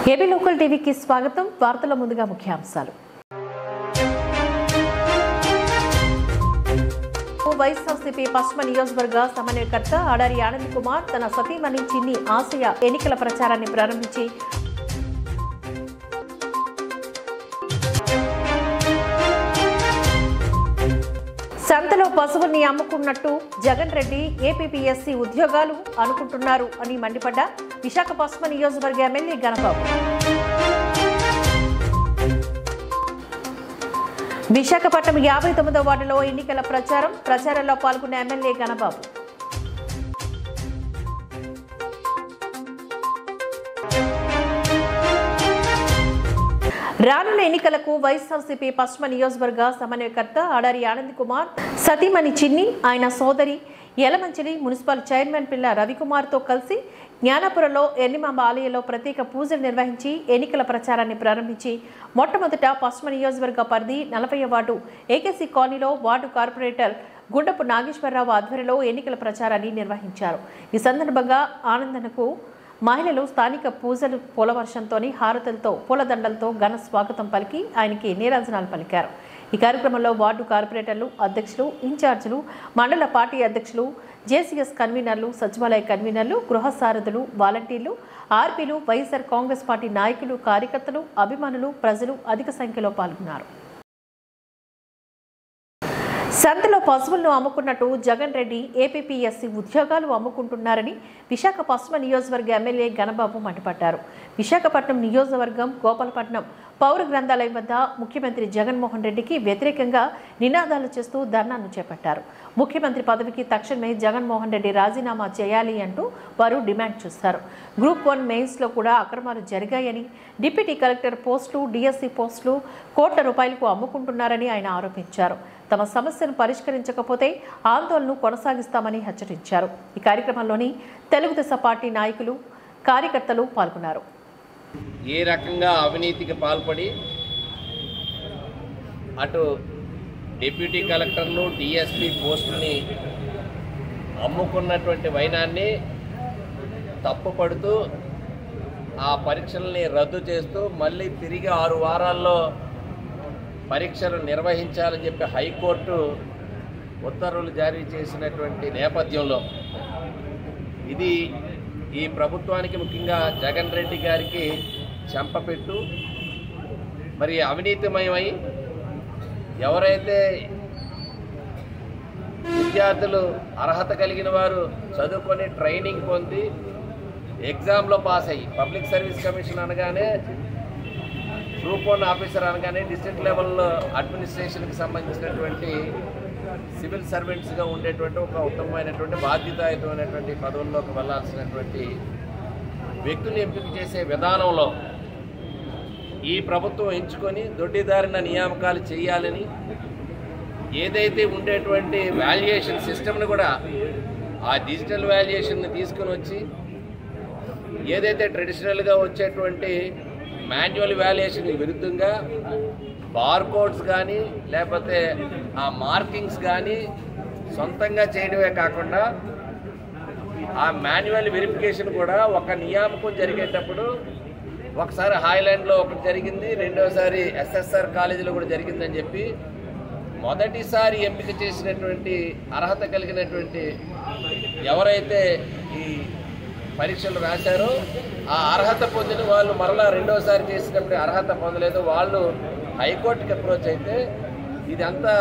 AB local టీవీకి స్వాగతం వార్తల ముందుగా ముఖ్యాంశాలు వైఎస్ఆర్సీపీ పశ్చిమ నియోజకవర్గ సమన్వయకర్త ఆడారి ఆనంద్ కుమార్ తన సతీమణి చిన్ని ఆశయ ఎన్నికల ప్రచారాన్ని ప్రారంభించి సంతలో పశువుల్ని అమ్ముకున్నట్టు జగన్ రెడ్డి ఏపీపీఎస్సీ ఉద్యోగాలు అనుకుంటున్నారు అని మండిపడ్డ విశాఖ పశ్చిమ నియోజకవర్గ ఎమ్మెల్యే గణబాబు విశాఖపట్నం యాభై తొమ్మిదో వార్డులో ఎన్నికల ప్రచారం ప్రచారంలో పాల్గొన్న ఎమ్మెల్యే గణబాబు రానున్న ఎన్నికలకు వైఎస్ఆర్సీపీ పశ్చిమ నియోజకవర్గ సమన్వయకర్త ఆడారి ఆనంద్ కుమార్ సతీమణి చిన్ని ఆయన సోదరి యలమంచిలి మున్సిపల్ చైర్మన్ పిల్ల రవికుమార్తో కలిసి జ్ఞానపురంలో ఎన్నిమాంబ ఆలయంలో ప్రత్యేక పూజలు నిర్వహించి ఎన్నికల ప్రచారాన్ని ప్రారంభించి మొట్టమొదట పశ్చిమ నియోజకవర్గ పరిధి నలభై వార్డు ఏకేసీ కాలనీలో వార్డు కార్పొరేటర్ గుండపు నాగేశ్వరరావు ఆధ్వర్యంలో ఎన్నికల ప్రచారాన్ని నిర్వహించారు ఈ సందర్భంగా ఆనందనకు మహిళలు స్థానిక పూజలు పూలవర్షంతోని హారతులతో పూలదండలతో ఘన స్వాగతం పలికి ఆయనకి నీరాజనాలు పలికారు ఈ కార్యక్రమంలో వార్డు కార్పొరేటర్లు అధ్యక్షులు ఇన్ఛార్జీలు మండల పార్టీ అధ్యక్షులు జేసీఎస్ కన్వీనర్లు సచివాలయ కన్వీనర్లు గృహ సారథులు వాలంటీర్లు ఆర్పీలు వైఎస్ఆర్ కాంగ్రెస్ పార్టీ నాయకులు కార్యకర్తలు అభిమానులు ప్రజలు అధిక సంఖ్యలో పాల్గొన్నారు సంతలో పశువులను అమ్ముకున్నట్టు జగన్ రెడ్డి ఏపీపీఎస్సీ ఉద్యోగాలు అమ్ముకుంటున్నారని విశాఖ పశ్చిమ నియోజకవర్గ ఎమ్మెల్యే గణబాబు మండిపడ్డారు విశాఖపట్నం నియోజకవర్గం గోపాలపట్నం పౌర గ్రంథాలయం వద్ద ముఖ్యమంత్రి జగన్మోహన్ రెడ్డికి వ్యతిరేకంగా నినాదాలు చేస్తూ ధర్నాను చేపట్టారు ముఖ్యమంత్రి పదవికి తక్షణమే జగన్మోహన్ రెడ్డి రాజీనామా చేయాలి అంటూ వారు డిమాండ్ చేశారు గ్రూప్ వన్ మెయిన్స్లో కూడా అక్రమాలు జరిగాయని డిప్యూటీ కలెక్టర్ పోస్టులు డిఎస్సీ పోస్టులు కోట్ల రూపాయలకు అమ్ముకుంటున్నారని ఆయన ఆరోపించారు తమ సమస్యను పరిష్కరించకపోతే ఆందోళనను కొనసాగిస్తామని హెచ్చరించారు ఈ కార్యక్రమంలోని తెలుగుదేశం పార్టీ నాయకులు కార్యకర్తలు పాల్గొన్నారు ఏ రకంగా అవినీతికి పాల్పడి అటు డిప్యూటీ కలెక్టర్లు డిఎస్పి పోస్టుల్ని అమ్ముకున్నటువంటి వైనాన్ని తప్పుపడుతూ ఆ పరీక్షల్ని రద్దు చేస్తూ మళ్ళీ తిరిగి ఆరు వారాల్లో పరీక్షలు నిర్వహించాలని చెప్పి హైకోర్టు ఉత్తర్వులు జారీ చేసినటువంటి నేపథ్యంలో ఇది ఈ ప్రభుత్వానికి ముఖ్యంగా జగన్ రెడ్డి గారికి చెంపపెట్టు మరి అవినీతిమయమై ఎవరైతే విద్యార్థులు అర్హత కలిగిన వారు చదువుకొని ట్రైనింగ్ పొంది ఎగ్జామ్లో పాస్ అయ్యి పబ్లిక్ సర్వీస్ కమిషన్ అనగానే గ్రూప్ వన్ ఆఫీసర్ అనగానే డిస్ట్రిక్ట్ లెవెల్లో అడ్మినిస్ట్రేషన్కి సంబంధించినటువంటి సివిల్ సర్వెంట్స్గా ఉండేటువంటి ఒక ఉత్తమమైనటువంటి బాధ్యతాయుతమైనటువంటి పదవుల్లోకి వెళ్ళాల్సినటువంటి వ్యక్తులు ఎంపిక చేసే విధానంలో ఈ ప్రభుత్వం ఎంచుకొని దొడ్డిదారిన నియామకాలు చేయాలని ఏదైతే ఉండేటువంటి వాల్యుయేషన్ సిస్టమ్ని కూడా ఆ డిజిటల్ వాల్యుయేషన్ని తీసుకొని వచ్చి ఏదైతే ట్రెడిషనల్గా వచ్చేటువంటి మాన్యువల్ వాల్యుయేషన్ విరుద్ధంగా బార్ కోడ్స్ కానీ లేకపోతే ఆ మార్కింగ్స్ కానీ సొంతంగా చేయడమే కాకుండా ఆ మాన్యువల్ వెరిఫికేషన్ కూడా ఒక నియామకం జరిగేటప్పుడు ఒకసారి హాయ్లాండ్లో ఒకటి జరిగింది రెండోసారి ఎస్ఎస్ఆర్ కాలేజీలో కూడా జరిగిందని చెప్పి మొదటిసారి ఎంపిక చేసినటువంటి అర్హత కలిగినటువంటి ఎవరైతే ఈ పరీక్షలు రాశారో ఆ అర్హత పొందిన వాళ్ళు మరలా రెండోసారి చేసినప్పుడు అర్హత పొందలేదు వాళ్ళు హైకోర్టుకి అప్రోచ్ అయితే ఇదంతా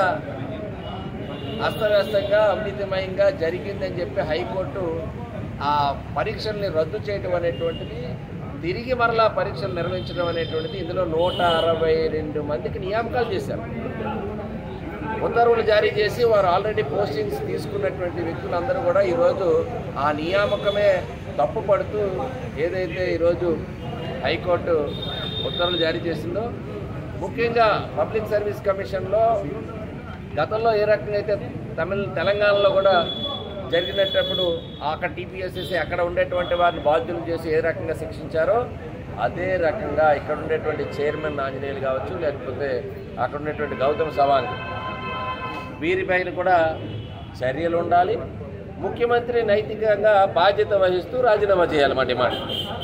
అస్తవ్యస్తంగా అవినీతిమయంగా జరిగిందని చెప్పి హైకోర్టు ఆ పరీక్షల్ని రద్దు చేయడం అనేటువంటిది తిరిగి మరలా పరీక్షలు నిర్వహించడం అనేటువంటిది ఇందులో నూట అరవై రెండు మందికి నియామకాలు చేశారు ఉత్తర్వులు జారీ చేసి వారు ఆల్రెడీ పోస్టింగ్స్ తీసుకున్నటువంటి వ్యక్తులందరూ కూడా ఈరోజు ఆ నియామకమే తప్పుపడుతూ ఏదైతే ఈరోజు హైకోర్టు ఉత్తర్వులు జారీ చేసిందో ముఖ్యంగా పబ్లిక్ సర్వీస్ కమిషన్లో గతంలో ఏ రకంగా అయితే తమిళ తెలంగాణలో కూడా జరిగినప్పుడు అక్కడ టీపీఎస్సీ అక్కడ ఉండేటువంటి వారిని బాధ్యులు చేసి ఏ రకంగా శిక్షించారో అదే రకంగా ఇక్కడ ఉండేటువంటి చైర్మన్ ఆంజనేయులు కావచ్చు లేకపోతే అక్కడ ఉండేటువంటి గౌతమ్ సవాంగ్ వీరిపైన కూడా చర్యలు ఉండాలి ముఖ్యమంత్రి నైతికంగా బాధ్యత వహిస్తూ రాజీనామా చేయాలి మా డిమాండ్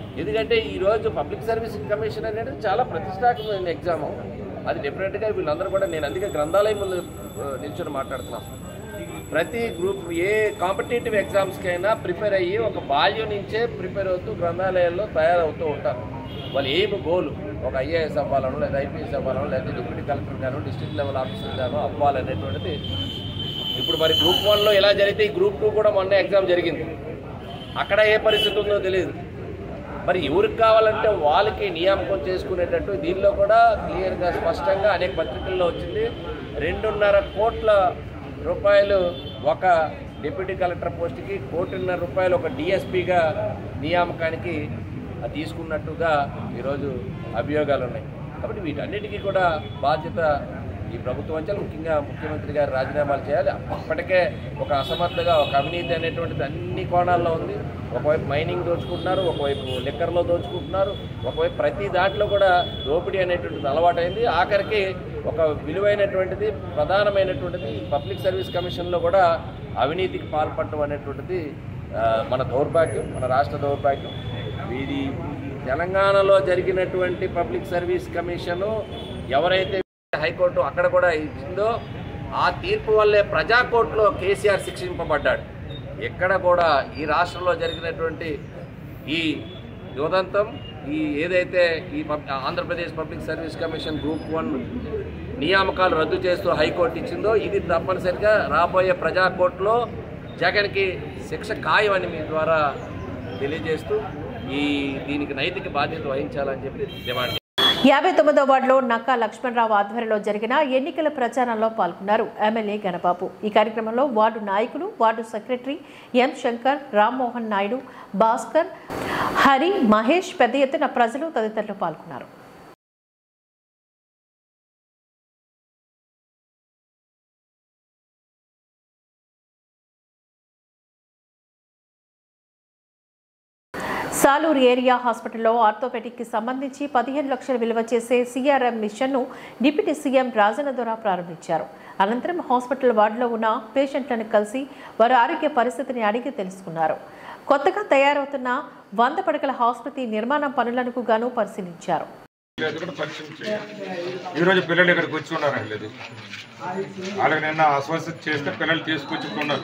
ఎందుకంటే ఈరోజు పబ్లిక్ సర్వీస్ కమిషన్ అనేది చాలా ప్రతిష్టాత్మకమైన ఎగ్జామ్ అది డెఫినెట్గా వీళ్ళందరూ కూడా నేను అందుకే గ్రంథాలయం ముందు ఆ, నిల్చొని మాట్లాడుతున్నాను ప్రతి గ్రూప్ ఏ కాంపిటేటివ్ ఎగ్జామ్స్కైనా ప్రిపేర్ అయ్యి ఒక బాల్యం నుంచే ప్రిపేర్ అవుతూ గ్రంథాలయాల్లో తయారవుతూ ఉంటారు వాళ్ళు ఏమి గోలు ఒక ఐఏఎస్ అవ్వాలనో లేదా ఐపీఎస్ అవ్వాలనో లేదా డిప్యూటీ కలెక్టర్ గానో డిస్ట్రిక్ట్ లెవెల్ ఆఫీసర్ గానో అవ్వాలనేటువంటిది ఇప్పుడు మరి గ్రూప్ వన్లో ఎలా జరిగితే ఈ గ్రూప్ టూ కూడా మొన్న ఎగ్జామ్ జరిగింది అక్కడ ఏ పరిస్థితి ఉందో తెలియదు మరి ఎవరికి కావాలంటే వాళ్ళకి నియామకం చేసుకునేటట్టు దీనిలో కూడా క్లియర్గా స్పష్టంగా అనేక పత్రికల్లో వచ్చింది రెండున్నర కోట్ల రూపాయలు ఒక డిప్యూటీ కలెక్టర్ పోస్ట్కి కోటిన్నర రూపాయలు ఒక డిఎస్పీగా నియామకానికి తీసుకున్నట్టుగా ఈరోజు అభియోగాలు ఉన్నాయి కాబట్టి వీటన్నిటికీ కూడా బాధ్యత ఈ ప్రభుత్వం అంచెలు ముఖ్యంగా ముఖ్యమంత్రి గారు రాజీనామాలు చేయాలి అప్పటికే ఒక అసమర్థగా ఒక అవినీతి అనేటువంటిది అన్ని కోణాల్లో ఉంది ఒకవైపు మైనింగ్ దోచుకుంటున్నారు ఒకవైపు లిక్కర్లో దోచుకుంటున్నారు ఒకవైపు ప్రతి దాంట్లో కూడా దోపిడీ అనేటువంటిది అలవాటైంది ఆఖరికి ఒక విలువైనటువంటిది ప్రధానమైనటువంటిది పబ్లిక్ సర్వీస్ కమిషన్లో కూడా అవినీతికి పాల్పడటం అనేటువంటిది ఆ, మన దౌర్భాగ్యం మన రాష్ట్ర దౌర్భాగ్యం ఇది తెలంగాణలో జరిగినటువంటి పబ్లిక్ సర్వీస్ కమిషను ఎవరైతే హైకోర్టు అక్కడ కూడా ఇచ్చిందో ఆ తీర్పు వల్లే ప్రజాకోర్టులో కేసీఆర్ శిక్షింపబడ్డాడు ఎక్కడ కూడా ఈ రాష్ట్రంలో జరిగినటువంటి ఈ యువదంతం ఈ ఏదైతే ఈ pub- Andhra Pradesh public service commission group one నియామకాలు రద్దు చేస్తూ హైకోర్టు ఇచ్చిందో ఇది తప్పనిసరిగా రాబోయే ప్రజాకోర్టులో జగన్కి శిక్ష ఖాయమని మీ ద్వారా తెలియజేస్తూ ఈ దీనికి నైతిక బాధ్యత వహించాలని చెప్పి డిమాండ్ యాభై తొమ్మిదో వార్డులో నక్కా లక్ష్మణరావు ఆధ్వర్యంలో జరిగిన ఎన్నికల ప్రచారంలో పాల్గొన్నారు ఎమ్మెల్యే గణబాబు ఈ కార్యక్రమంలో వార్డు నాయకులు ward secretary M Shankar Rammohan Naidu Bhaskar Hari Mahesh పెద్ద ఎత్తున ప్రజలు తదితరులు పాల్గొన్నారు సాలూరు ఏరియా హాస్పిటల్లో ఆర్థోపెటిక్కి సంబంధించి పదిహేను లక్షల విలువ చేసే సిఆర్ఎం మిషన్ను డిప్యూటీ సీఎం రాజన్న ద్వారా ప్రారంభించారు అనంతరం హాస్పిటల్ వార్డులో ఉన్న పేషెంట్లను కలిసి వారి ఆరోగ్య పరిస్థితిని అడిగి తెలుసుకున్నారు కొత్తగా తయారవుతున్న వంద పడకల ఆసుపత్రి నిర్మాణం పనులకు గాను పరిశీలించారు లేదు కూడా పరిచయం చేయాలి ఈరోజు పిల్లలు ఇక్కడికి వచ్చి ఉన్నారు లేదు వాళ్ళకి నిన్న అస్వస్థత చేస్తే పిల్లలు తీసుకొచ్చి ఇక్కడ ఉన్నారు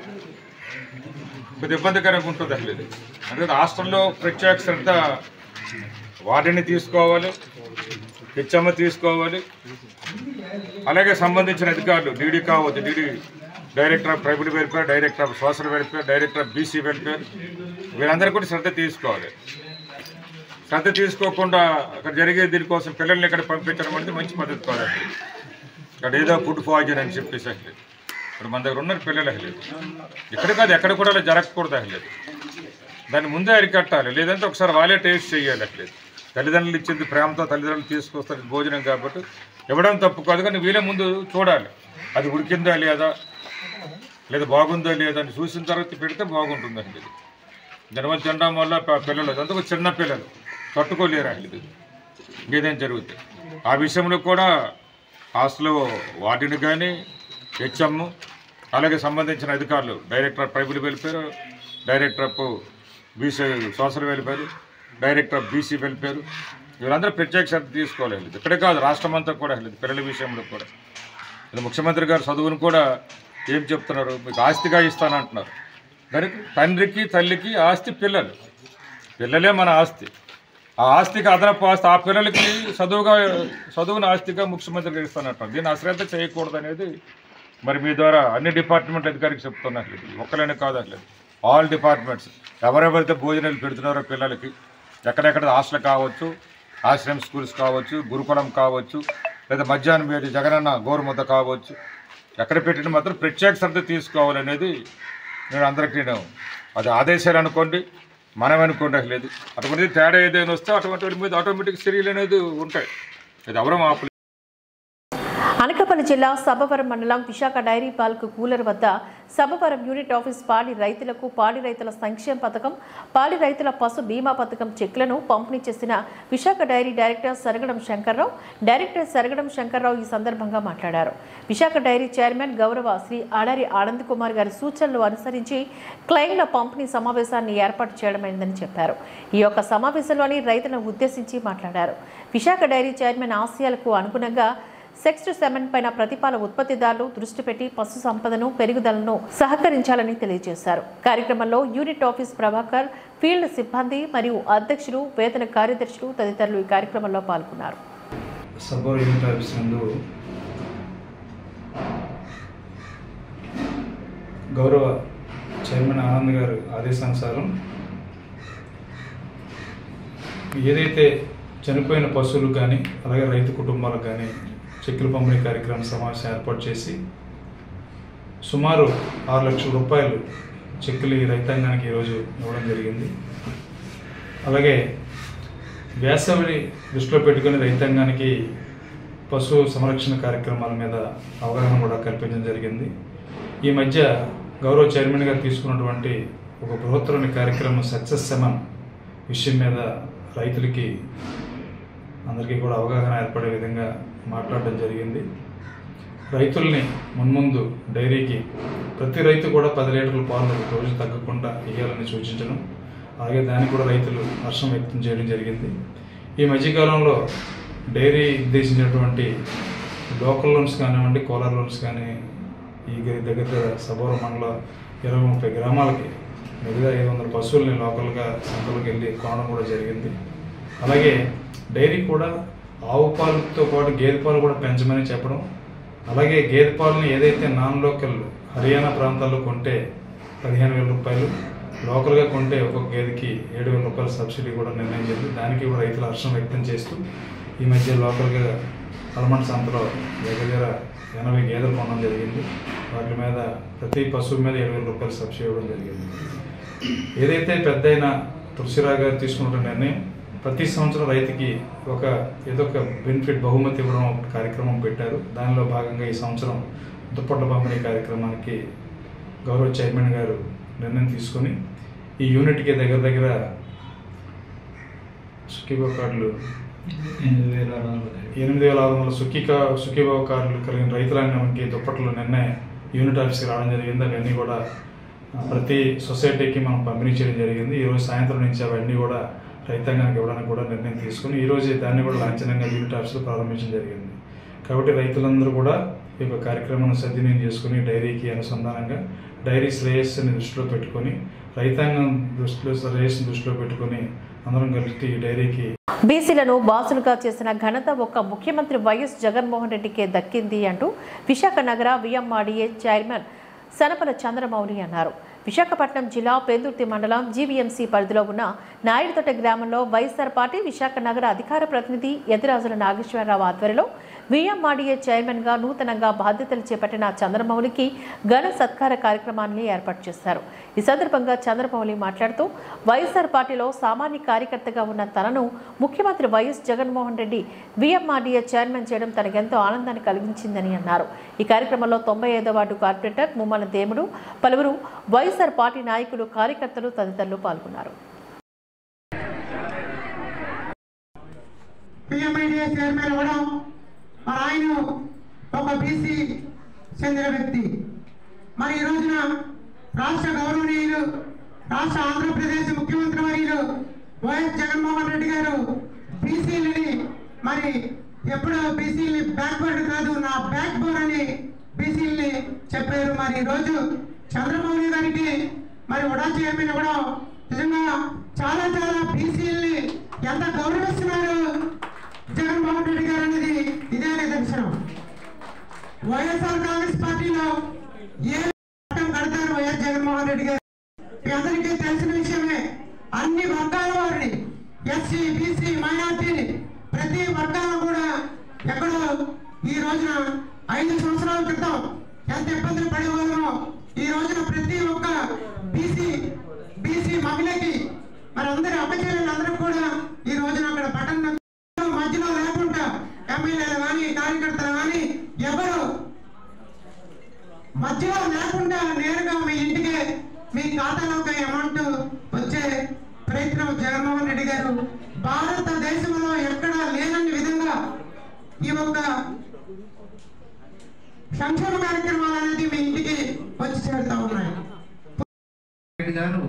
కొద్ది ఇబ్బందికరంగా ఉంటుంది అసలు ఇది అందుకే హాస్టల్లో ప్రత్యేక శ్రద్ధ వాటిని తీసుకోవాలి హెచ్ఎమ్మ తీసుకోవాలి అలాగే సంబంధించిన అధికారులు డీడీ కావచ్చు DD director of tribal welfare director of social welfare director of BC welfare వీరందరూ కూడా శ్రద్ధ తీసుకోవాలి శ్రద్ధ తీసుకోకుండా అక్కడ జరిగే దీనికోసం పిల్లల్ని ఇక్కడ పంపించడం అనేది మంచి పద్ధతి కాదండి ఇక్కడ ఏదో ఫుడ్ పాయిజన్ అని చెప్పేసి అసలు ఇప్పుడు మన దగ్గర ఉన్నారు పిల్లలు అసలు ఇక్కడ కాదు ఎక్కడ కూడా అలా జరగకూడదు అసలు దాన్ని ముందే అరికట్టాలి లేదంటే ఒకసారి వాళ్ళే టేస్ట్ చేయాలి అసలు తల్లిదండ్రులు ఇచ్చింది ప్రేమతో తల్లిదండ్రులు తీసుకొస్తారు భోజనం కాబట్టి ఇవ్వడం తప్పు కాదు కానీ వీళ్ళే ముందు చూడాలి అది ఉడికిందా లేదా లేదా బాగుందా లేదా అని చూసిన తర్వాత పెడితే బాగుంటుందండి ఇది దానివల్ల తినడం వల్ల ప- పిల్లలు అందుకు చిన్న పిల్లలు తట్టుకోలేరు అసలు ఇది ఏదైనా జరుగుతుంది ఆ విషయంలో కూడా హాస్టల్ వాటిని కానీ హెచ్ఎం అలాగే సంబంధించిన అధికారులు director of tribal welfare director of BC social welfare director of BC welfare వీళ్ళందరూ ప్రత్యేక శ్రద్ధ తీసుకోవాలి ఇది ఇక్కడే కాదు రాష్ట్రం అంతా కూడా అసలు ఇది పిల్లల విషయంలో కూడా ఇది ముఖ్యమంత్రి గారు చదువును కూడా ఏం చెప్తున్నారు మీకు ఆస్తిగా ఇస్తానంటున్నారు దానికి తండ్రికి తల్లికి ఆస్తి పిల్లలు పిల్లలే మన ఆస్తి ఆ ఆస్తికి అదనపు ఆస్తి ఆ పిల్లలకి చదువుగా చదువుని ఆస్తిగా ముఖ్యమంత్రి గారు ఇస్తానంటున్నారు దీన్ని అశ్రద్ధ చేయకూడదు అనేది మరి మీ ద్వారా అన్ని డిపార్ట్మెంట్ అధికారికి చెప్తున్నారు ఒక్కలనే కాదు అసలు ఆల్ డిపార్ట్మెంట్స్ ఎవరెవరైతే భోజనాలు పెడుతున్నారో పిల్లలకి ఎక్కడెక్కడ హాస్టల్ కావచ్చు ఆశ్రయం స్కూల్స్ కావచ్చు గురుకులం కావచ్చు లేదా మధ్యాహ్నం వేడి జగనన్న గోరుముద్ద కావచ్చు ఎక్కడ పెట్టిన మాత్రం ప్రత్యేక శ్రద్ధ తీసుకోవాలనేది నేను అందరికీ నేను అది ఆదేశాలు అనుకోండి మనం అనుకోండి అసలు లేదు అటువంటి తేడా ఏదైనా వస్తే అటువంటి వాటి మీద ఆటోమేటిక్ చర్యలు అనేది ఉంటాయి ఇది ఎవరో ఆపలేదు అనకాపల్లి జిల్లా సభవరం మండలం విశాఖ డైరీ పార్క్ కూలర్ వద్ద సభవరం యూనిట్ ఆఫీస్ పాడి రైతులకు పాడి రైతుల సంక్షేమ పథకం పాడి రైతుల పశు బీమా పథకం చెక్లను పంపిణీ చేసిన Visakha dairy director Saragadam Shankarrao director Saragadam Shankarrao ఈ సందర్భంగా మాట్లాడారు విశాఖ డైరీ చైర్మన్ గౌరవ శ్రీ ఆడారి ఆనంద్ కుమార్ గారి సూచనలు అనుసరించి క్లెయిమ్ల పంపిణీ సమావేశాన్ని ఏర్పాటు చేయడమైందని చెప్పారు ఈ యొక్క సమావేశంలోని రైతులను ఉద్దేశించి మాట్లాడారు విశాఖ డైరీ చైర్మన్ ఆశయాలకు అనుగుణంగా సెక్స్ సెమెన్ పైన ప్రతిపాల ఉత్పత్తిదారులు దృష్టి పెట్టి పశు సంపదను పెరుగుదలను సహకరించాలని తెలియజేశారు కార్యక్రమంలో యూనిట్ ఆఫీస్ ప్రభాకర్ ఫీల్డ్ సిబ్బంది మరియు అధ్యక్షులు వేతన కార్యదర్శులు తదితరులు ఈ కార్యక్రమంలో పాల్గొన్నారు సబ్బోర్ యూనిట్ ఆఫీస్ నందు గౌరవ చైర్మన్ ఆనంద్ గారు ఆదేశానుసారం ఏదైతే చనిపోయిన పశువులకు కానీ అలాగే రైతు కుటుంబాలకు కానీ చెక్కుల పంపిణీ కార్యక్రమం సమావేశం ఏర్పాటు చేసి సుమారు ఆరు లక్షల రూపాయలు చెక్కులు ఈ రైతాంగానికి ఈరోజు ఇవ్వడం జరిగింది అలాగే వేసవిని దృష్టిలో పెట్టుకుని రైతాంగానికి పశు సంరక్షణ కార్యక్రమాల మీద అవగాహన కూడా కల్పించడం జరిగింది ఈ మధ్య గౌరవ చైర్మన్ గారు తీసుకున్నటువంటి ఒక బృహత్తరమైన కార్యక్రమం సక్సెస్ సెమన్ విషయం మీద రైతులకి అందరికీ కూడా అవగాహన ఏర్పడే విధంగా మాట్లాడడం జరిగింది రైతుల్ని మున్ముందు డైరీకి ప్రతి రైతు కూడా పది లీటర్ల పాలు రోజు తగ్గకుండా ఇవ్వాలని సూచించడం అలాగే దానికి కూడా రైతులు హర్షం వ్యక్తం చేయడం జరిగింది ఈ మధ్యకాలంలో డైరీ ఉద్దేశించినటువంటి లోకల్ లోన్స్ కానివ్వండి కోలార్ లోన్స్ కానీ ఈ గ- దగ్గర దగ్గర సబోర మండల ఇరవై ముప్పై గ్రామాలకి మిగతా ఐదు వందల పశువుల్ని లోకల్గా సంతలకు వెళ్ళి కొనడం కూడా జరిగింది అలాగే డైరీ కూడా ఆవు పాలతో పాటు గేదె పాలు కూడా పెంచమని చెప్పడం అలాగే గేదె పాలని ఏదైతే నాన్ లోకల్ హర్యానా ప్రాంతాల్లో కొంటే పదిహేను వేల రూపాయలు లోకల్గా కొంటే ఒక్కొక్క గేదెకి ఏడు వేల రూపాయల సబ్సిడీ కూడా నిర్ణయించింది దానికి కూడా రైతులు హర్షం వ్యక్తం చేస్తూ ఈ మధ్య లోకల్గా అలమండ సంతలో దగ్గర దగ్గర ఎనభై గేదెలు కొనడం జరిగింది వాటి మీద ప్రతి పశువు మీద ఏడు వేల రూపాయలు సబ్సిడీ ఇవ్వడం జరిగింది ఏదైతే పెద్ద అయిన తులసిరావు గారు తీసుకున్న నిర్ణయం ప్రతి సంవత్సరం రైతుకి ఒక ఏదో ఒక బెనిఫిట్ బహుమతి ఇవ్వడం ఒక కార్యక్రమం పెట్టారు దానిలో భాగంగా ఈ సంవత్సరం దుప్పట్ల పంపిణీ కార్యక్రమానికి గౌరవ చైర్మన్ గారు నిర్ణయం తీసుకొని ఈ యూనిట్కి దగ్గర దగ్గర సుఖీబో కార్డులు ఎనిమిది వేల ఆరు వందల సుఖీక సుఖీభావ కార్డులు కలిగిన రైతులందరికీ దుప్పట్లు నిన్నే యూనిట్ ఆఫీస్కి రావడం జరిగింది అవన్నీ కూడా ఆ, ప్రతి సొసైటీకి మనం పంపిణీ చేయడం జరిగింది ఈరోజు సాయంత్రం నుంచి అవన్నీ కూడా రైతాంగానికి ఇవ్వడానికి కూడా నిర్ణయం తీసుకుని ఈరోజు దాన్ని కూడా లాంఛనంగా యూనిట్ ఆఫీస్లో ప్రారంభించడం జరిగింది కాబట్టి రైతులందరూ కూడా ఈ యొక్క కార్యక్రమాన్ని సద్వినియోగం చేసుకుని డైరీకి అనుసంధానంగా డైరీ శ్రేయస్సుని దృష్టిలో పెట్టుకొని రైతాంగం దృష్టిలో శ్రేయస్సుని దృష్టిలో పెట్టుకొని అందరం కలిసి ఈ డైరీకి బీసీలను బాసులుగా చేసిన ఘనత ఒక్క ముఖ్యమంత్రి వైఎస్ జగన్మోహన్ రెడ్డికే దక్కింది అంటూ విశాఖ నగర విఎంఆర్డీఏ చైర్మన్ సనపల చంద్రమౌళి అన్నారు విశాఖపట్నం జిల్లా పెందుర్తి మండలం జీవీఎంసీ పరిధిలో ఉన్న నాయుడుతోట గ్రామంలో వైఎస్ఆర్ పార్టీ విశాఖ నగర అధికార ప్రతినిధి ఎదిరాజుల నాగేశ్వరరావు ఆధ్వర్యంలో విఎంఆర్డీఏ చైర్మన్గా నూతనంగా బాధ్యతలు చేపట్టిన చంద్రమౌళికి ఘన సత్కార కార్యక్రమాన్ని ఏర్పాటు చేశారు ఈ సందర్భంగా చంద్రమౌళి మాట్లాడుతూ వైఎస్ఆర్ పార్టీలో సామాన్య కార్యకర్తగా ఉన్న తనను ముఖ్యమంత్రి YS Jaganmohan Reddy VMRDA chairman చేయడం తనకెంతో ఆనందాన్ని కలిగించిందని అన్నారు ఈ కార్యక్రమంలో తొంభై ఐదో వార్డు కార్పొరేటర్ ముమ్మల దేముడు పలువురు వైఎస్ఆర్ పార్టీ నాయకులు కార్యకర్తలు తదితరులు పాల్గొన్నారు పిఎంఐడిఏ చైర్మన్ అవ్వడం మరి ఆయన ఒక బీసీ చెందిన వ్యక్తి మరి ఈ రోజున రాష్ట్ర గౌరవనీయులు రాష్ట్ర ఆంధ్రప్రదేశ్ ముఖ్యమంత్రి వర్యులు వైఎస్ జగన్మోహన్ రెడ్డి గారు బీసీలని మరి ఎప్పుడు బీసీలని బ్యాక్వర్డ్ కాదు నా బ్యాక్ బోన్ అని బీసీలని చెప్పారు మరి ఈ రోజు చంద్రబాబు గారికి మరి ఉడా చైర్మన్ ఇవ్వడం నిజంగా చాలా చాలా బీసీలని ఎంత గౌరవిస్తున్నారు జగన్మోహన్ రెడ్డి గారు అనేది ఇదే నిదర్శనం వైఎస్ఆర్ కాంగ్రెస్ పార్టీలో ఏ పట్టం కడతారు వైఎస్ జగన్మోహన్ రెడ్డి గారు మీ అందరికీ తెలిసిన విషయమే అన్ని వర్గాల వారిని ఎస్సీ బీసీ మైనార్టీని ప్రతి వర్గాలను కూడా ఎక్కడో ఈ రోజున ఐదు సంవత్సరాల క్రితం ఎంత ఇబ్బందులు పడేవాళ్ళమో ఈ రోజున ప్రతి ఒక్క బీసీ బీసీ మహిళకి మరి అందరి అమ్మచెల్లెలందరూ కూడా ఈ రోజున అక్కడ పట్టణ మధ్యలో లేకుండా ఎమ్మెల్యేలు కానీ కార్యకర్తలు కానీ ఎవరు మధ్యలో లేకుండా నేరుగా మీ ఇంటికి మీ ఖాతాలోకి అమౌంట్ వచ్చే ప్రయత్నం జగన్మోహన్ రెడ్డి గారు భారతదేశంలో ఎక్కడా లేనన్ని విధంగా ఈ యొక్క సంక్షేమ కార్యక్రమాలు అనేది మీ ఇంటికి వచ్చి చేరుతా ఉన్నాయి రెడ్డి గారు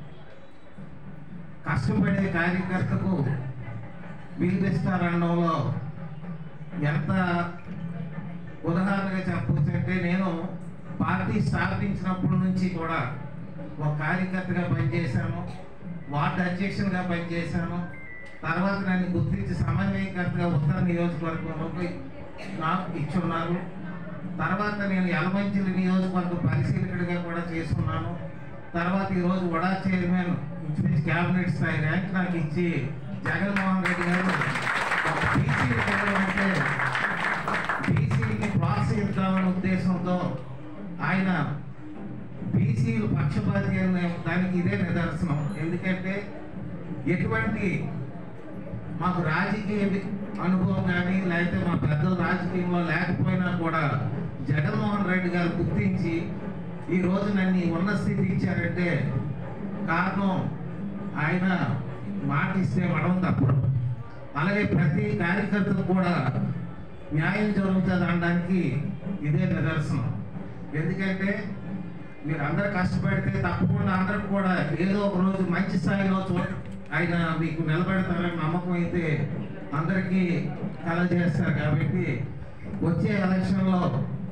కష్టపడే కార్యకర్తకు విలువిస్తారనడంలో ఎంత ఉదాహరణగా చెప్పవచ్చు అంటే నేను పార్టీ స్థాపించినప్పటి నుంచి కూడా ఒక కార్యకర్తగా పనిచేశాను వార్డు అధ్యక్షునిగా పనిచేశాను తర్వాత నన్ను గుర్తించి సమన్వయకర్తగా ఉత్తర నియోజకవర్గంలోకి నాకు ఇచ్చున్నారు తర్వాత నేను యలమంచిలి నియోజకవర్గ పరిశీలకుడిగా కూడా చేసుకున్నాను తర్వాత ఈరోజు వడా చైర్మన్ ఇంచుమించు క్యాబినెట్ స్థాయి ర్యాంక్ నాకు ఇచ్చి జగన్మోహన్ రెడ్డి గారు ఒక బీసీలు అంటే బీసీలకి ప్రోత్సహిద్దామనే ఉద్దేశంతో ఆయన బీసీలు పక్షపాతి అనే దానికి ఇదే నిదర్శనం ఎందుకంటే ఎటువంటి మాకు రాజకీయ వి- అనుభవం కానీ లేకపోతే మా పెద్దలు రాజకీయంలో లేకపోయినా కూడా జగన్మోహన్ రెడ్డి గారు గుర్తించి ఈ రోజు నన్ను ఈ ఉన్న స్థితి ఇచ్చారంటే కారణం ఆయన మాట ఇస్తే వడం తప్పదు అలాగే ప్రతి కార్యకర్తకు కూడా న్యాయం జరుగుతుంది అనడానికి ఇదే నిదర్శనం ఎందుకంటే మీరు అందరు కష్టపడితే తప్పకుండా అందరికి కూడా ఏదో ఒక రోజు మంచి స్థాయిలో చూ ఆయన మీకు నిలబెడతారని నమ్మకం అయితే అందరికీ కలగజేస్తారు కాబట్టి వచ్చే ఎలక్షన్లో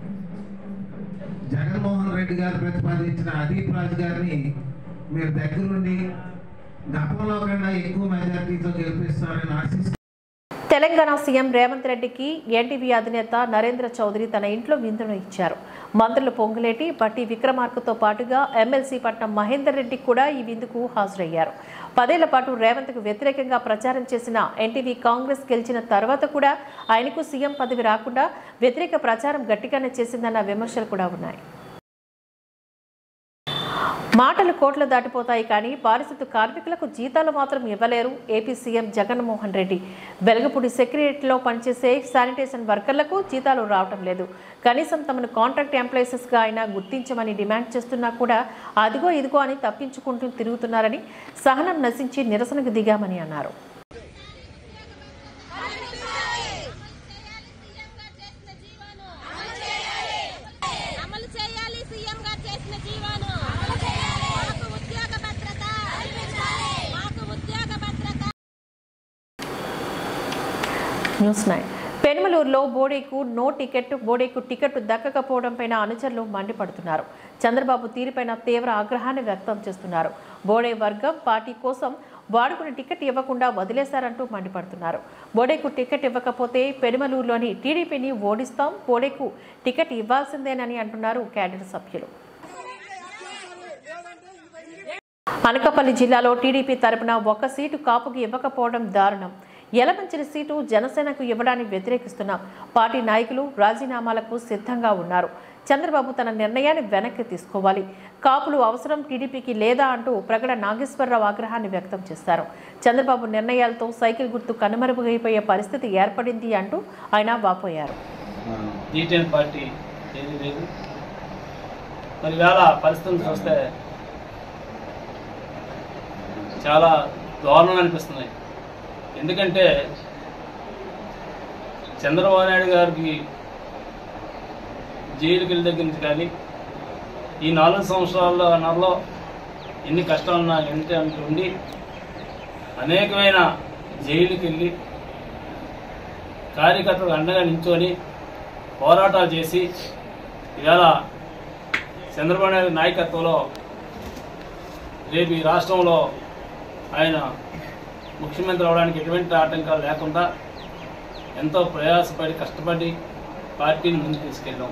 జగన్మోహన్ రెడ్డి గారు ప్రతిపాదించిన అదీప్ రాజు గారిని మీరు దగ్గరుండి గతంలో కన్నా ఎక్కువ మెజార్టీతో గెలిపిస్తారని ఆశిస్తున్నాను తెలంగాణ సీఎం రేవంత్ రెడ్డికి ఎన్టీవీ అధినేత నరేంద్ర చౌదరి తన ఇంట్లో విందును ఇచ్చారు మంత్రులు పొంగులేటి బట్టి విక్రమార్కతో పాటుగా ఎమ్మెల్సీ పట్నం మహేందర్ రెడ్డి కూడా ఈ విందుకు హాజరయ్యారు పదేళ్ల పాటు రేవంత్కు వ్యతిరేకంగా ప్రచారం చేసిన ఎన్టీవీ కాంగ్రెస్ గెలిచిన తర్వాత కూడా ఆయనకు సీఎం పదవి రాకుండా వ్యతిరేక ప్రచారం గట్టిగానే చేసిందన్న విమర్శలు కూడా ఉన్నాయి మాటలు కోట్లు దాటిపోతాయి కానీ పారిశుద్ధ కార్మికులకు జీతాలు మాత్రం ఇవ్వలేరు ఏపీ సీఎం జగన్మోహన్ రెడ్డి వెలగపూడి సెక్రటరీలో పనిచేసే శానిటేషన్ వర్కర్లకు జీతాలు రావటం లేదు కనీసం తమను కాంట్రాక్ట్ ఎంప్లాయీసెస్గా అయినా గుర్తించమని డిమాండ్ చేస్తున్నా కూడా అదిగో ఇదిగో అని తప్పించుకుంటూ తిరుగుతున్నారని సహనం నశించి నిరసనకు దిగామని అన్నారు అమలు చేయాలి సీఎం గారు చేసిన జీవాను మాకు ఉద్యోగ భద్రత మాకు ఉద్యోగ భద్రత న్యూస్ నైన్ పెనుమలూరులో బోడేకు నో టికెట్ బోడేకు టికెట్ దక్కకపోవడంపైన అనుచరులు మండిపడుతున్నారు చంద్రబాబు తీరుపైన తీవ్ర ఆగ్రహాన్ని వ్యక్తం చేస్తున్నారు బోడే వర్గం పార్టీ కోసం వాడుకున్న టికెట్ ఇవ్వకుండా వదిలేశారంటూ మండిపడుతున్నారు బోడేకు టికెట్ ఇవ్వకపోతే పెనుమలూరులోని టీడీపీని ఓడిస్తాం బోడేకు టికెట్ ఇవ్వాల్సిందేనని అంటున్నారు క్యాడర్ సభ్యులు అనకాపల్లి జిల్లాలో టీడీపీ తరపున ఒక సీటు కాపుకి ఇవ్వకపోవడం దారుణం యలమంచిలి సీటు జనసేనకు ఇవ్వడాన్ని వ్యతిరేకిస్తున్నాం పార్టీ నాయకులు రాజీనామాలకు సిద్ధంగా ఉన్నారు చంద్రబాబు తన నిర్ణయాన్ని వెనక్కి తీసుకోవాలి కాపులు అవసరం టీడీపీకి లేదా అంటూ ప్రగడ నాగేశ్వరరావు ఆగ్రహాన్ని వ్యక్తం చేశారు చంద్రబాబు నిర్ణయాలతో సైకిల్ గుర్తు కనుమరుగైపోయే పరిస్థితి ఏర్పడింది అంటూ ఆయన వాపోయారు డీటెయిల్ పార్టీ ఏది లేదు మరి వేళ పరిస్థితులు చూస్తే చాలా దారుణం అనిపిస్తున్నాయి ఎందుకంటే చంద్రబాబు నాయుడు గారికి జైలుకి వెళ్ళి దగ్గర నుంచి కానీ ఈ నాలుగు సంవత్సరాల నెలలో ఎన్ని కష్టాలు నాకు ఎంత అంటూ ఉండి అనేకమైన జైలుకి వెళ్ళి కార్యకర్తలు అండగా నించొని పోరాటాలు చేసి ఇవాళ చంద్రబాబు నాయుడు నాయకత్వంలో రేపు ఈ రాష్ట్రంలో ఆయన ముఖ్యమంత్రి అవడానికి ఎటువంటి ఆటంకాలు లేకుండా ఎంతో ప్రయాసపడి కష్టపడి పార్టీని ముందుకు తీసుకెళ్ళాం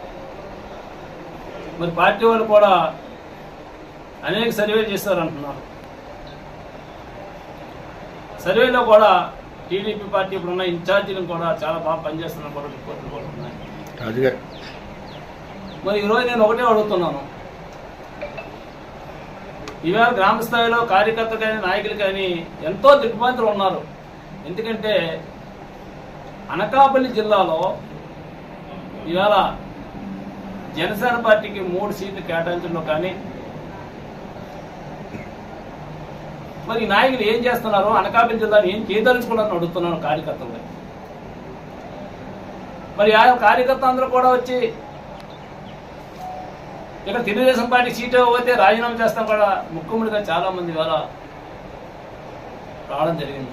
మరి పార్టీ వాళ్ళు కూడా అనేక సర్వేలు చేస్తారంటున్నారు సర్వేలో కూడా టీడీపీ పార్టీ ఇప్పుడున్న ఇన్ఛార్జీలను కూడా చాలా బాగా పనిచేస్తున్నారు కూడా రిపోర్టులు కూడా ఉన్నాయి రాజుగారు మరి ఈరోజు నేను ఒకటే అడుగుతున్నాను ఈవేళ గ్రామ స్థాయిలో కార్యకర్తలు కానీ నాయకులు కానీ ఎంతో దిగ్భ్రాంతులు ఉన్నారు ఎందుకంటే అనకాపల్లి జిల్లాలో ఇవాళ జనసేన పార్టీకి మూడు సీట్లు కేటాయించడంలో కానీ మరి ఈ నాయకులు ఏం చేస్తున్నారు అనకాపల్లి జిల్లాను ఏం చేయదలుచుకున్నారని అడుగుతున్నాను కార్యకర్తలు మరి ఆ కార్యకర్త అందరూ కూడా వచ్చి ఇక్కడ తెలుగుదేశం పార్టీ సీటు పోతే రాజీనామా చేస్తాం కూడా ముఖ్యమంత్రిగా చాలా మంది ఇవాళ రావడం జరిగింది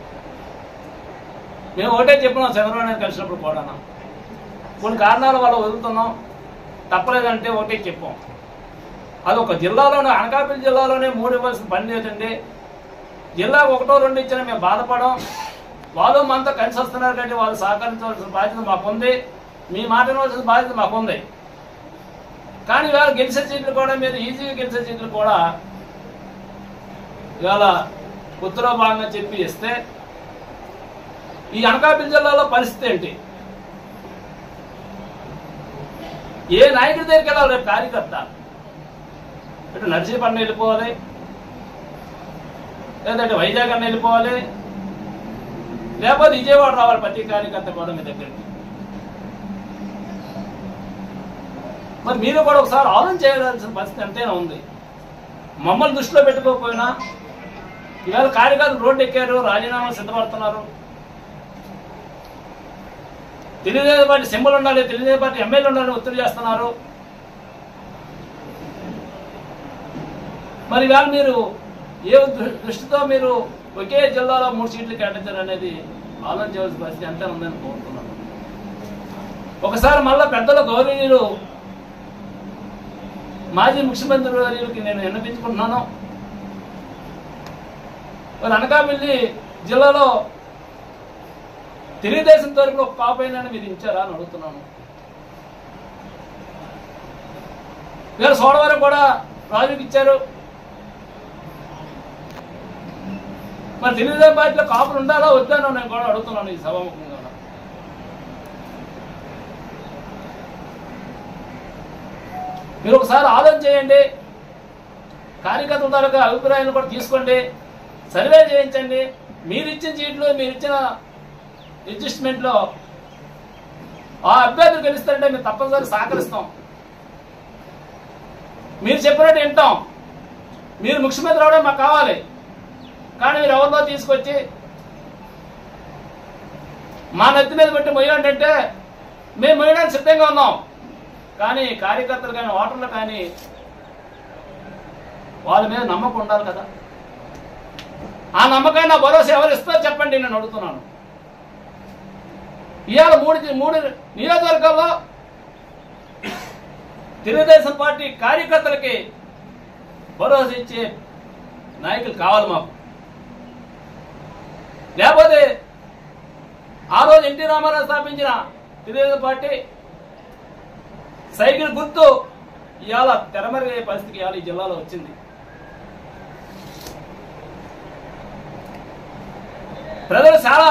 మేము ఒకటే చెప్పినాం చంద్రబాబు నాయుడు కలిసినప్పుడు కూడా కొన్ని కారణాల వల్ల వదులుతున్నాం తప్పలేదంటే ఒకటే చెప్పాం అది ఒక జిల్లాలోనే అనకాపల్లి జిల్లాలోనే మూడు ఇవ్వాల్సిన పని లేదండి జిల్లా ఒకటో రెండు ఇచ్చినా మేము బాధపడం వాళ్ళు మనతో కలిసి వస్తున్నారు కంటే వాళ్ళు సహకరించవలసిన బాధ్యత మాకుంది మీ మాట వినవలసిన బాధ్యత మాకుంది కానీ ఇవాళ గెలిచే సీట్లు కూడా మీరు ఈజీగా గెలిచే సీట్లు కూడా ఇవాళ ఉత్తర భాగంగా చెప్పి ఇస్తే ఈ అనకాపల్లి జిల్లాలో పరిస్థితి ఏంటి ఏ నాయకుడి దగ్గరికి వెళ్ళాలి రేపు కార్యకర్త ఇటు నర్సీపట్నం వెళ్ళిపోవాలి లేదంటే వైజాగ్ అన్న వెళ్ళిపోవాలి లేకపోతే విజయవాడ రావాలి ప్రతి కార్యకర్త కూడా మీ దగ్గరికి మరి మీరు కూడా ఒకసారి ఆలోచన చేయాల్సిన పరిస్థితి ఎంతైనా ఉంది మమ్మల్ని దృష్టిలో పెట్టుకోకపోయినా ఇవాళ కార్యకర్తలు రోడ్డు ఎక్కారు రాజీనామా సిద్ధపడుతున్నారు తెలుగుదేశం పార్టీ సింబల్ ఉండాలి తెలుగుదేశం పార్టీ ఎమ్మెల్యే ఉండాలని ఒత్తిడి చేస్తున్నారు మరి ఇవాళ మీరు ఏ దృ- దృష్టితో మీరు ఒకే జిల్లాలో మూడు సీట్లు కేటాయించారు అనేది ఆలోచన చేయాల్సిన పరిస్థితి ఎంత ఉందని కోరుతున్నాను ఒకసారి మళ్ళా పెద్దల గౌరవనీయులు మాజీ ముఖ్యమంత్రి వర్యులకి నేను విన్నపించుకుంటున్నాను మరి అనకాపల్లి జిల్లాలో తెలుగుదేశం తరపున ఒక కాపైనా మీరు ఇచ్చారా అని అడుగుతున్నాను వేరే సోడవరం కూడా రాజుకి ఇచ్చారు మరి తెలుగుదేశం పార్టీలో కాపులు ఉండాలా వద్దానో నేను కూడా అడుగుతున్నాను ఈ సభాముఖంగా మీరు ఒకసారి ఆలోచన చేయండి కార్యకర్తల తాలూకా అభిప్రాయాలు కూడా తీసుకోండి సర్వే చేయించండి మీరు ఇచ్చిన సీట్లు మీరు ఇచ్చిన అడ్జస్ట్మెంట్లో ఆ అభ్యర్థులు గెలుస్తారంటే మేము తప్పనిసరి సహకరిస్తాం మీరు చెప్పినట్టు వింటాం మీరు ముఖ్యమంత్రి అవడం మాకు కావాలి కానీ మీరు ఎవరినో తీసుకొచ్చి మా నెత్తి మీద పెట్టి మొయ్యాలంటే మేము మొయ్యడానికి సిద్ధంగా ఉన్నాం కానీ కార్యకర్తలు కానీ ఓటర్లు కానీ వాళ్ళ మీద నమ్మకం ఉండాలి కదా ఆ నమ్మకాన్ని నా భరోసా ఎవరు ఇస్తారో చెప్పండి నేను అడుగుతున్నాను ఇవాళ మూడు మూడు నియోజకవర్గాల్లో తెలుగుదేశం పార్టీ కార్యకర్తలకి భరోసా ఇచ్చే నాయకులు కావాలి మాకు లేకపోతే ఆ రోజు ఎన్టీ రామారావు స్థాపించిన తెలుగుదేశం పార్టీ సైకిల్ గుర్తు ఇవాళ తెరమరుగయ్యే పరిస్థితి ఇవాళ ఈ జిల్లాలో వచ్చింది ప్రజలు చాలా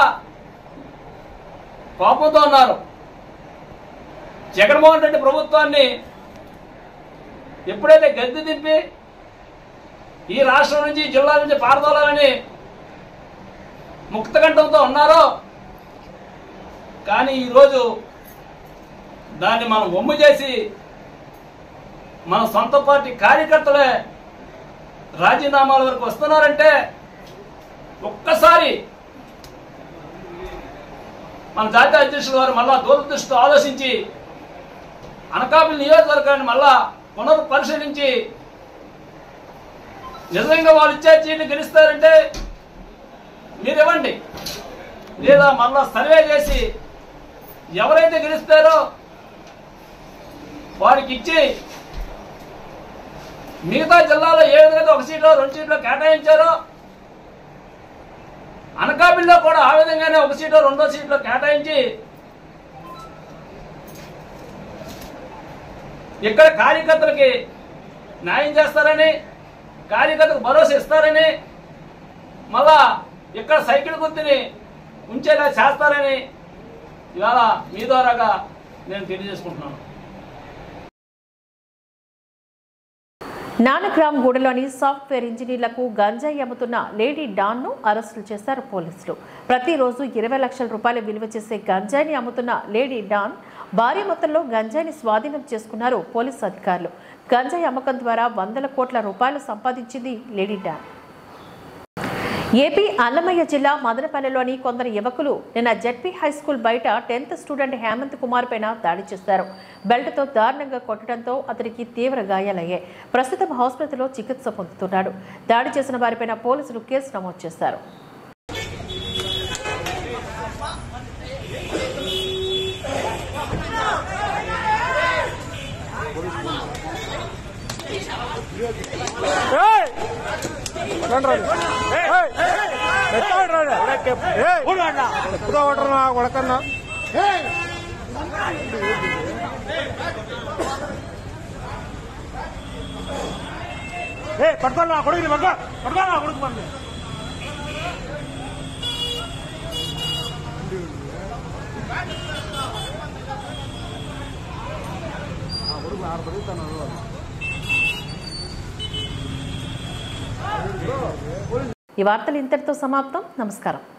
కోపంతో ఉన్నారు జగన్మోహన్ రెడ్డి ప్రభుత్వాన్ని ఎప్పుడైతే గద్దె దింపి ఈ రాష్ట్రం నుంచి ఈ జిల్లా నుంచి పారదోలాలని ముక్తకంఠంతో ఉన్నారో కానీ ఈరోజు దాన్ని మనం ఒమ్ము చేసి మన సొంత పార్టీ కార్యకర్తలే రాజీనామాల వరకు వస్తున్నారంటే ఒక్కసారి మన జాతీయ అధ్యక్షుడు వారు మళ్ళా దూరదృష్టితో ఆలోచించి అనకాపల్లి నియోజకవర్గాన్ని మళ్ళా పునర్ పరిశీలించి నిజంగా వాళ్ళు ఇచ్చే సీట్లు గెలుస్తారంటే మీరు ఇవ్వండి లేదా మళ్ళా సర్వే చేసి ఎవరైతే గెలుస్తారో వారికి ఇచ్చి మిగతా జిల్లాలో ఏ విధంగా ఒక సీట్లో రెండు సీట్లో కేటాయించారో అనకాపల్లిలో కూడా ఆ విధంగానే ఒక సీట్లో రెండో సీట్లో కేటాయించి ఇక్కడ కార్యకర్తలకి న్యాయం చేస్తారని కార్యకర్తలకు భరోసా ఇస్తారని మళ్ళా ఇక్కడ సైకిల్ గుర్తుని ఉంచేలా చేస్తారని ఇవాళ మీ ద్వారాగా నేను తెలియజేసుకుంటున్నాను నానక్రామ్ గూడలోని సాఫ్ట్వేర్ ఇంజనీర్లకు గంజాయి అమ్ముతున్న లేడీ డాన్ను అరెస్టులు చేశారు పోలీసులు ప్రతిరోజు ఇరవై లక్షల రూపాయల విలువ చేసే గంజాయిని అమ్ముతున్న లేడీ డాన్ భారీ మొత్తంలో గంజాయిని స్వాధీనం చేసుకున్నారు పోలీసు అధికారులు గంజాయి అమ్మకం ద్వారా వందల కోట్ల రూపాయలు సంపాదించింది లేడీ డ్యామ్ ఏపీ అన్నమయ్య జిల్లా మదనపల్లిలోని కొందరు యువకులు నిన్న జెడ్పీ హై స్కూల్ బయట టెన్త్ స్టూడెంట్ హేమంత్ కుమార్ పైన దాడి చేశారు బెల్ట్తో దారుణంగా కొట్టడంతో అతనికి తీవ్ర గాయాలయ్యాయి ప్రస్తుతం ఆసుపత్రిలో చికిత్స పొందుతున్నాడు దాడి చేసిన వారిపైన పోలీసులు కేసు నమోదు చేశారు ఈ వార్తలు ఇంతటితో సమాప్తం నమస్కారం